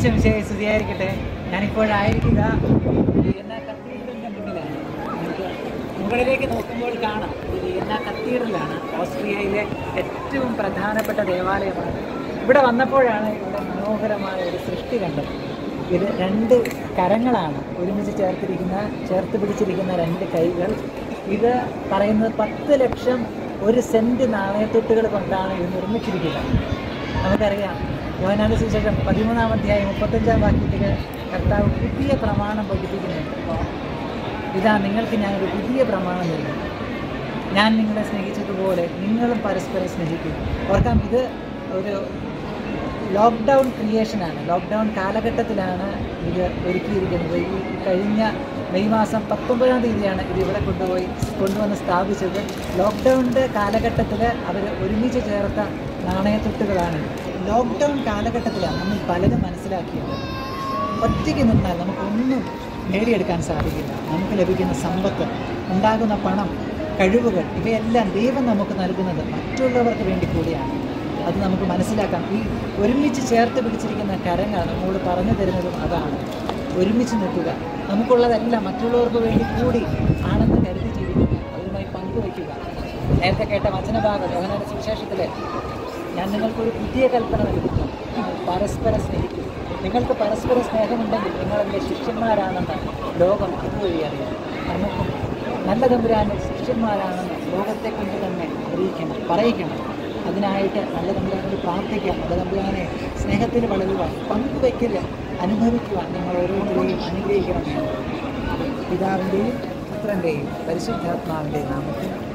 ഈശ്വമിശയെ സ്തുതിയായിരിക്കട്ടെ ഞാനിപ്പോഴായിരിക്കുക ലിയന്ന കത്തീഡ്രലിൻ്റെ മുന്നിലാണ് നമുക്ക് മുകളിലേക്ക് നോക്കുമ്പോൾ കാണാം ഇത് ലിയന്ന കത്തീഡ്രലാണ് ഓസ്ട്രിയയിലെ ഏറ്റവും പ്രധാനപ്പെട്ട ദേവാലയമാണ് ഇവിടെ വന്നപ്പോഴാണ് ഇവിടെ മനോഹരമായ ഒരു സൃഷ്ടി കണ്ടത് ഇത് രണ്ട് കരങ്ങളാണ് ഒരുമിച്ച് ചേർത്തിരിക്കുന്ന ചേർത്ത് പിടിച്ചിരിക്കുന്ന രണ്ട് കൈകൾ ഇത് പറയുന്നത് പത്ത് ലക്ഷം ഒരു സെൻറ്റ് നാണയത്തൊട്ടുകൾ കൊണ്ടാണ് ഇത് നിർമ്മിച്ചിരിക്കുന്നത് നമുക്കറിയാം യോഹനാന്റെ സുവിശേഷം പതിമൂന്നാം അധ്യായം മുപ്പത്തഞ്ചാം വാക്യത്തിൽ കർത്താവ് പുതിയ പ്രമാണം പഠിപ്പിക്കുന്നുണ്ട് ഇതാ നിങ്ങൾക്ക് ഞാനൊരു പുതിയ പ്രമാണം നൽകും ഞാൻ നിങ്ങളെ സ്നേഹിച്ചതുപോലെ നിങ്ങളും പരസ്പരം സ്നേഹിക്കും ഓർക്കാം ഇത് ഒരു ലോക്ക്ഡൗൺ ക്രിയേഷനാണ് ലോക്ക്ഡൗൺ കാലഘട്ടത്തിലാണ് ഇത് ഒരുക്കിയിരിക്കുന്നത് ഈ കഴിഞ്ഞ മെയ് മാസം പത്തൊമ്പതാം തീയതിയാണ് ഇത് ഇവിടെ കൊണ്ടുപോയി കൊണ്ടുവന്ന് സ്ഥാപിച്ചത് ലോക്ക്ഡൗണിൻ്റെ കാലഘട്ടത്തിൽ അവർ ഒരുമിച്ച് ചേർത്ത നാണയത്തൊട്ടുകളാണ് ലോക്ക്ഡൗൺ കാലഘട്ടത്തിലാണ് നമ്മൾ പലതും മനസ്സിലാക്കിയത് ഒറ്റയ്ക്ക് നിന്നാൽ നമുക്കൊന്നും നേടിയെടുക്കാൻ സാധിക്കില്ല നമുക്ക് ലഭിക്കുന്ന സമ്പത്ത് ഉണ്ടാകുന്ന പണം കഴിവുകൾ ഇവയെല്ലാം ദൈവം നമുക്ക് നൽകുന്നത് മറ്റുള്ളവർക്ക് വേണ്ടി കൂടിയാണ് അത് നമുക്ക് മനസ്സിലാക്കാം ഈ ഒരുമിച്ച് ചേർത്ത് പിടിച്ചിരിക്കുന്ന കരങ്ങൾ നമ്മോട് പറഞ്ഞു തരുന്നതും അതാണ് ഒരുമിച്ച് നിൽക്കുക നമുക്കുള്ളതെല്ലാം മറ്റുള്ളവർക്ക് വേണ്ടി കൂടി ആണെന്ന് കരുതി ജീവിക്കുക അവരുമായി പങ്കുവയ്ക്കുക നേരത്തെ കേട്ട വചനഭാഗം യോഹനാന്റെ സുവിശേഷത്തിലെ ഞാൻ നിങ്ങൾക്കൊരു പുതിയ കൽപ്പന നൽകുന്നു നിങ്ങൾ പരസ്പരം സ്നേഹിക്കും നിങ്ങൾക്ക് പരസ്പര സ്നേഹമുണ്ടെങ്കിൽ നിങ്ങൾ എൻ്റെ ശിഷ്യന്മാരാണെന്ന് ലോകം ഇതുവഴി അറിയാം നമുക്കും നല്ല തമ്പുരാൻ്റെ ശിഷ്യന്മാരാണെന്ന് ലോകത്തെ കൊണ്ട് തന്നെ അറിയിക്കണം പറയിക്കണം അതിനായിട്ട് നല്ല തമ്പുരാനോട് പ്രാർത്ഥിക്കാം നല്ല തമ്പുരാനെ സ്നേഹത്തിൽ വളരുവാൻ പങ്കുവയ്ക്കൽ അനുഭവിക്കുവാൻ നിങ്ങൾ ഓരോരുത്തരെയും അനുഗ്രഹിക്കണമെന്ന് പിതാവിൻ്റെയും പുത്രൻ്റെയും പരിശുദ്ധാത്മാവിൻ്റെയും നാമത്തിൽ